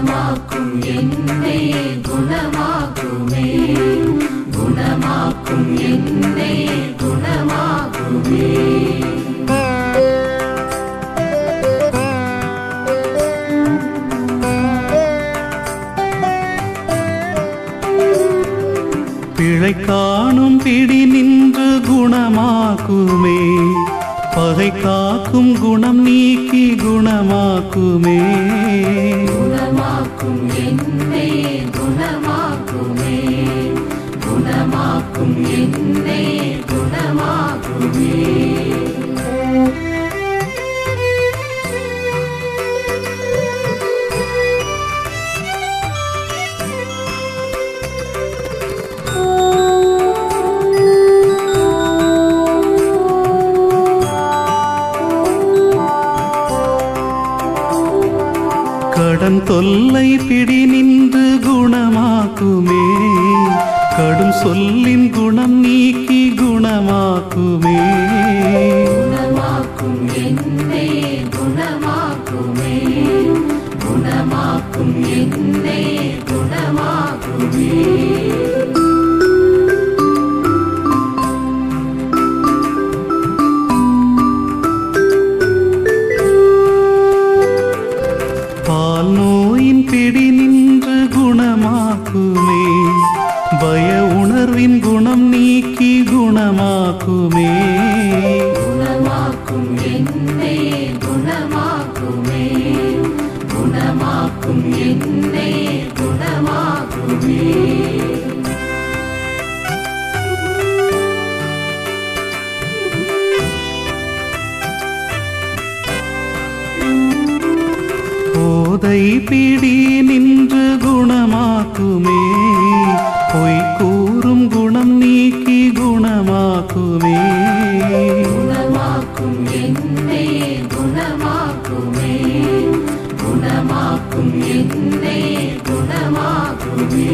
குணமாக்கும் என்னை குணமாக்குமே குணமாக்கும் என்னை குணமாக்குமே பிழை காணும் பிடி நின்று குணமாக்குமே பகை காக்கும் குணம் நீக்கி குணமாக்குமே குணமாக்கும் என்னை குணமாக்குமே குணமாக்கும் என்னை குணமாக்குமே கடன் தொல்லை பிடி நின்று குணமாக்குமே கடும் சொல்லின் குணம் நீக்கி குணமாக்குமே குணமாக்கும் என்னை குணமாக்குமே குணமாக்கும் என்னை குணமாக்குமே பால் நோயின் பிடி நின்று குணமாக்குமே பய உணர்வின் குணம் நீக்கி குணமாக்குமே குணமாக்கும் என்னை குணமாக்குமே குணமாக்கும் என்னை குணமாக்குமே போதை பிடி நின்று குணமாக்குமே பொய் கூறும் குணம் நீக்கி குணமாக்குமே குணமாக்கும் என்னை குணமாக்குமே குணமாக்கும் என்னை குணமாக்குமே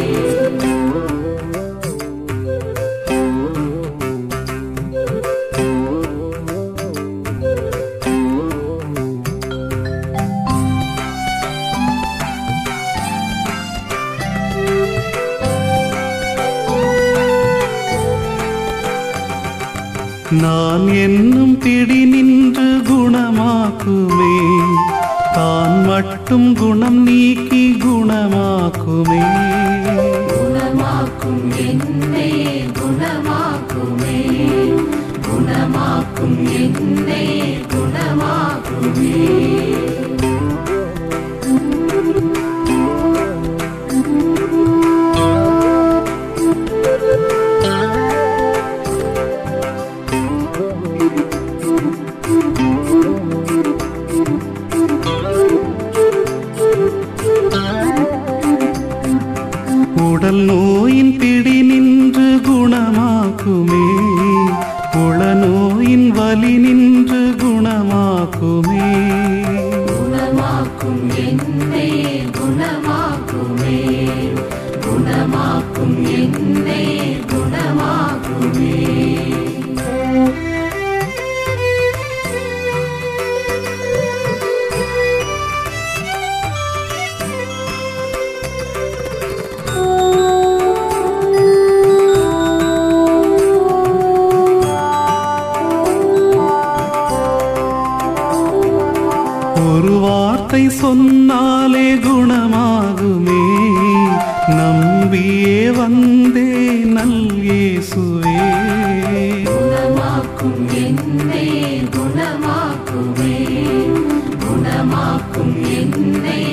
நான் என்னும் பிடி நின்று குணமாக்குமே தான் மட்டும் குணம் நீக்கி குணமாக்குமே குணமாக்கும் என்னை குணமாக்குமே குணமாக்கும் என்னை குணமாக்குமே உடல் நோயின் பிடி நின்று குணமாக்குமே உள நோயின் வலி நின்று குணமாக்குமே குணமாக்கும் என்னை குணமாக்குமே குணமாக்கும் என்னை குணமாக்குமே ஒரு வார்த்தை சொன்னாலே குணமாகுமே நம்பியே வந்தே நல் இயேசுவே குணமாக்கும் என்னை குணமாக்குமே குணமாக்கும் என்னை